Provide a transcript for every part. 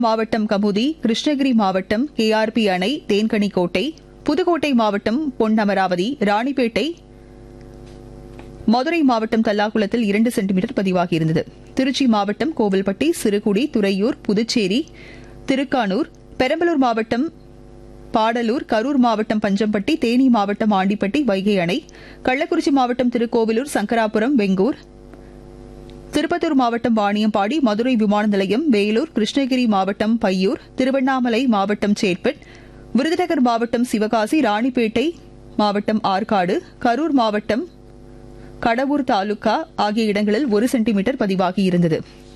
மாவட்டம் கமுதி கிருஷ்ணகிரி மாவட்டம் கேஆர்பி அணை தேன்கனிக்கோட்டை புதுக்கோட்டை மாவட்டம் பொன்னமராவதி ராணிப்பேட்டை மதுரை மாவட்டம் தல்லாகுளத்தில் இரண்டு சென்டிமீட்டர் பதிவாகியிருந்தது திருச்சி மாவட்டம் கோவில்பட்டி சிறுகுடி துறையூர் புதுச்சேரி திருக்கானூர் பெரம்பலூர் மாவட்டம் பாடலூர் கரூர் மாவட்டம் பஞ்சம்பட்டி தேனி மாவட்டம் ஆண்டிப்பட்டி வைகை அணை கள்ளக்குறிச்சி மாவட்டம் திருக்கோவிலூர் சங்கராபுரம் வெங்கூர் திருப்பத்தூர் மாவட்டம் வாணியம்பாடி மதுரை விமான நிலையம் வேலூர் கிருஷ்ணகிரி மாவட்டம் பையூர் திருவண்ணாமலை மாவட்டம் சேட்பட் விருதுநகர் மாவட்டம் சிவகாசி ராணிப்பேட்டை மாவட்டம் ஆற்காடு கரூர் மாவட்டம் கடவூர் தாலுகா ஆகிய இடங்களில் ஒரு சென்டிமீட்டர் பதிவாகியிருந்தது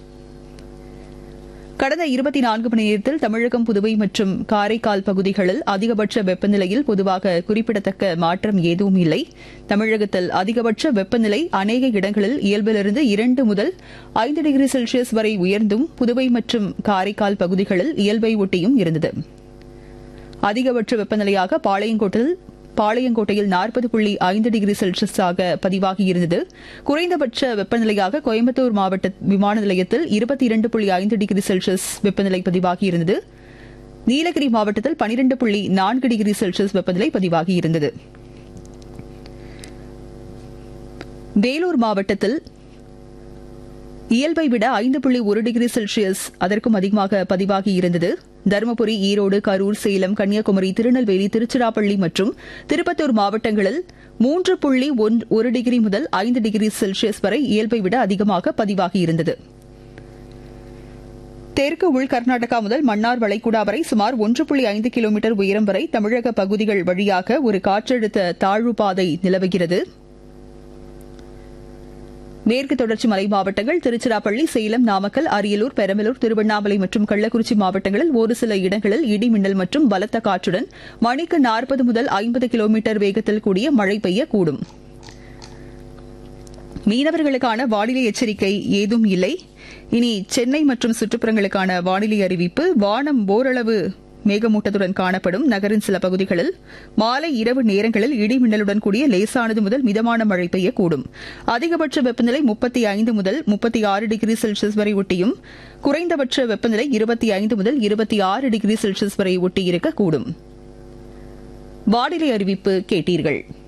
கடந்த இருபத்தி நான்கு மணி நேரத்தில் தமிழகம் புதுவை மற்றும் காரைக்கால் பகுதிகளில் அதிகபட்ச வெப்பநிலையில் பொதுவாக குறிப்பிடத்தக்க மாற்றம் எதுவும் இல்லை தமிழகத்தில் அதிகபட்ச வெப்பநிலை அநேக இடங்களில் இயல்பிலிருந்து இரண்டு முதல் ஐந்து டிகிரி செல்சியஸ் வரை உயர்ந்தும் புதுவை மற்றும் காரைக்கால் பகுதிகளில் இயல்பை ஒட்டியும் இருந்தது அதிகபட்ச வெப்பநிலையாக பாளையங்கோட்டில் பாளையங்கோட்டையில் நாற்பது புள்ளி ஐந்து டிகிரி செல்சியஸாக பதிவாகியிருந்தது குறைந்தபட்ச வெப்பநிலையாக கோயம்புத்தூர் மாவட்ட விமான நிலையத்தில் இருபத்தி இரண்டு புள்ளி ஐந்து டிகிரி செல்சியஸ் வெப்பநிலை பதிவாகியிருந்தது நீலகிரி மாவட்டத்தில் பனிரெண்டு புள்ளி நான்கு டிகிரி செல்சியஸ் வெப்பநிலை பதிவாகியிருந்தது வேலூர் மாவட்டத்தில் இயல்பை விட ஐந்து புள்ளி ஒரு டிகிரி செல்சியஸ் அதற்கும் அதிகமாக பதிவாகி இருந்தது தருமபுரி ஈரோடு கரூர் சேலம் கன்னியாகுமரி திருநெல்வேலி திருச்சிராப்பள்ளி மற்றும் திருப்பத்தூர் மாவட்டங்களில் மூன்று புள்ளி ஒரு டிகிரி முதல் ஐந்து டிகிரி செல்சியஸ் வரை இயல்பை விட அதிகமாக பதிவாகியிருந்தது தெற்கு உள் கர்நாடகா முதல் மன்னார் வளைகுடா வரை சுமார் ஒன்று புள்ளி ஐந்து கிலோமீட்டர் உயரம் வரை தமிழக பகுதிகள் வழியாக ஒரு காற்றழுத்த தாழ்வு பாதை நிலவுகிறது மேற்கு தொடர்ச்சி மலை மாவட்டங்கள் திருச்சிராப்பள்ளி சேலம் நாமக்கல் அரியலூர் பெரம்பலூர் திருவண்ணாமலை மற்றும் கள்ளக்குறிச்சி மாவட்டங்களில் ஒரு சில இடங்களில் இடி மின்னல் மற்றும் பலத்த காற்றுடன் மணிக்கு நாற்பது முதல் ஐம்பது கிலோமீட்டர் வேகத்தில் கூடிய மழை பெய்யக்கூடும் மீனவர்களுக்கான வானிலை எச்சரிக்கை ஏதும் இல்லை இனி சென்னை மற்றும் சுற்றுப்புறங்களுக்கான வானிலை அறிவிப்பு வானம் ஓரளவு மேகமூட்டத்துடன் காணப்படும் நகரின் சில பகுதிகளில் மாலை இரவு நேரங்களில் இடி மின்னலுடன் கூடிய லேசானது முதல் மிதமான மழை பெய்யக்கூடும் அதிகபட்ச வெப்பநிலை முப்பத்தி ஐந்து முதல் முப்பத்தி ஆறு டிகிரி செல்சியஸ் வரை ஒட்டியும் குறைந்தபட்ச வெப்பநிலை இருபத்தி ஐந்து முதல் இருபத்தி ஆறு டிகிரி செல்சியஸ் வரை ஒட்டியிருக்கக்கூடும் வானிலை அறிவிப்பு கேட்டீர்கள்